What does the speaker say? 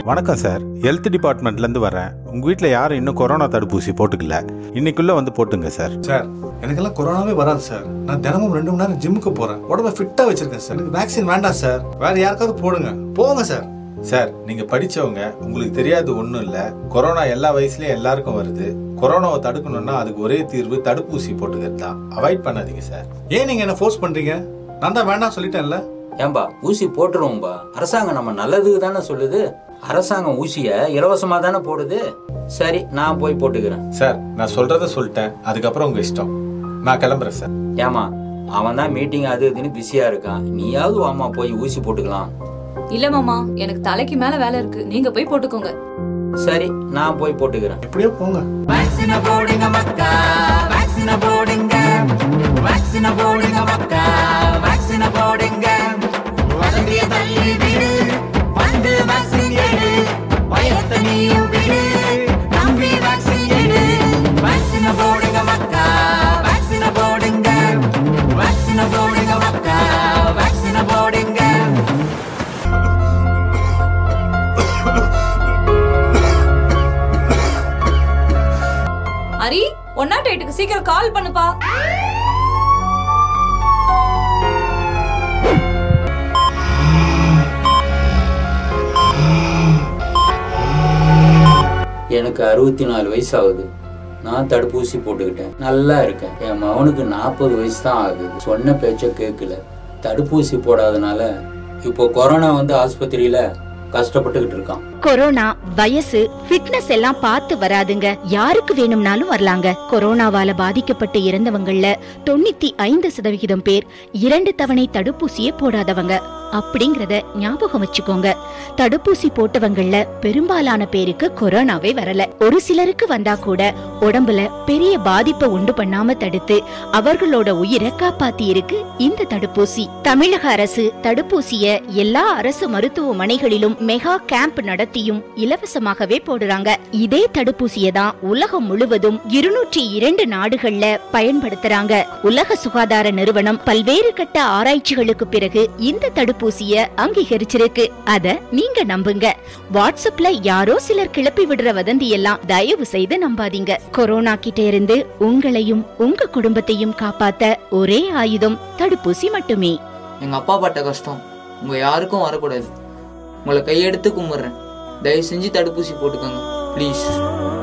வணக்கம் sir health டிபார்ட்மெண்ட்லேருந்து வரேன் உங்கள் வீட்டில் யாரும் இன்னும் கொரோனா தடுப்பூசி போட்டுக்கல இன்னைக்குள்ளே வந்து போட்டுங்க சார் சார் எனக்கெல்லாம் கொரோனாவே வராது சார் நான் தினமும் ரெண்டு மணி நேரம் ஜிம்முக்கு போறேன் உடம்ப ஃபிட்டா வச்சிருக்கேன் சார் எனக்கு வேக்சின் வேண்டாம் சார் வேற யாருக்காவது போடுங்க போங்க சார் சார் நீங்கள் படித்தவங்க உங்களுக்கு தெரியாது ஒன்றும் இல்லை கொரோனா எல்லா வயசுலேயும் எல்லாருக்கும் வருது கொரோனாவை தடுக்கணும்னா அதுக்கு ஒரே தீர்வு தடுப்பூசி போட்டுக்கிறது தான் அவாய்ட் பண்ணாதீங்க சார் ஏன் நீங்க என்ன ஃபோர்ஸ் பண்றீங்க நான் தான் வேண்டாம் சொல்லிட்டேன்ல ஏன்பா ஊசி போட்டுருவோம்பா அரசாங்கம் நம்ம நல்லதுக்கு தானே சொல்லுது அரசாங்கம் ஊசியை இலவசமா தானே போடுது சரி நான் போய் போட்டுக்கிறேன் சார் நான் சொல்கிறத சொல்லிட்டேன் அதுக்கப்புறம் உங்கள் இஷ்டம் நான் கிளம்புறேன் சார் ஏமா அவன் தான் மீட்டிங் அது இதுன்னு பிஸியா இருக்கான் நீயாவது வாமா போய் ஊசி போட்டுக்கலாம் இல்ல மாமா எனக்கு தலைக்கு மேல வேலை இருக்கு நீங்க போய் போட்டுக்கோங்க சரி நான் போய் போட்டுக்கிறேன் எப்படியோ போங்க வேக்சின போடுங்க மக்கா வேக்சின போடுங்க வேக்சின போடுங்க மக்கா வேக்சின போடுங்க வதந்திய தள்ளி விடு வந்து வேக்சின் எடு பயத்தை நீயும் விடு நம்பி வேக்சின் எடு வேக்சின போடுங்க மக்கா வேக்சின போடுங்க வேக்சின போடுங்க மக்கா வேக்சின போடுங்க அரி ஒன் நாட் எயிட்டுக்கு சீக்கிரம் கால் பண்ணுப்பா எனக்கு அறுபத்தி நாலு வயசு ஆகுது நான் தடுப்பூசி போட்டுக்கிட்டேன் நல்லா இருக்கேன் என் மகனுக்கு நாற்பது வயசு தான் ஆகுது சொன்ன பேச்ச கேட்கல தடுப்பூசி போடாதனால இப்போ கொரோனா வந்து ஆஸ்பத்திரியில கஷ்டப்பட்டுக்கிட்டு இருக்கான் கொரோனா வயசு ஃபிட்னஸ் எல்லாம் பார்த்து வராதுங்க யாருக்கு வேணும்னாலும் வரலாங்க கொரோனாவால பாதிக்கப்பட்டு இறந்தவங்கள்ல தொண்ணூத்தி ஐந்து சதவிகிதம் பேர் இரண்டு தவணை தடுப்பூசியே போடாதவங்க அப்படிங்கறத ஞாபகம் வச்சுக்கோங்க தடுப்பூசி போட்டவங்கள்ல பெரும்பாலான பேருக்கு கொரோனாவே வரல ஒரு சிலருக்கு வந்தா கூட உடம்புல பெரிய பாதிப்பை உண்டு பண்ணாம தடுத்து அவர்களோட உயிரை காப்பாத்தி இருக்கு இந்த தடுப்பூசி தமிழக அரசு தடுப்பூசிய எல்லா அரசு மருத்துவமனைகளிலும் மெகா கேம்ப் நடத்தியும் இலவசமாகவே போடுறாங்க இதே தடுப்பூசியை தான் உலகம் முழுவதும் இருநூற்றி இரண்டு நாடுகள்ல பயன்படுத்துறாங்க உலக சுகாதார நிறுவனம் பல்வேறு கட்ட ஆராய்ச்சிகளுக்கு பிறகு இந்த தடுப்பூசிய அங்கீகரிச்சிருக்கு அத நீங்க நம்புங்க வாட்ஸ்அப்ல யாரோ சிலர் கிளப்பி விடுற வதந்தி எல்லாம் தயவு செய்து நம்பாதீங்க கொரோனா கிட்ட இருந்து உங்களையும் உங்க குடும்பத்தையும் காப்பாத்த ஒரே ஆயுதம் தடுப்பூசி மட்டுமே எங்க அப்பா பட்ட கஷ்டம் உங்க யாருக்கும் வரக்கூடாது உங்களை கையெடுத்து கும்பிடுறேன் தயவு செஞ்சு தடுப்பூசி போட்டுக்கோங்க ப்ளீஸ்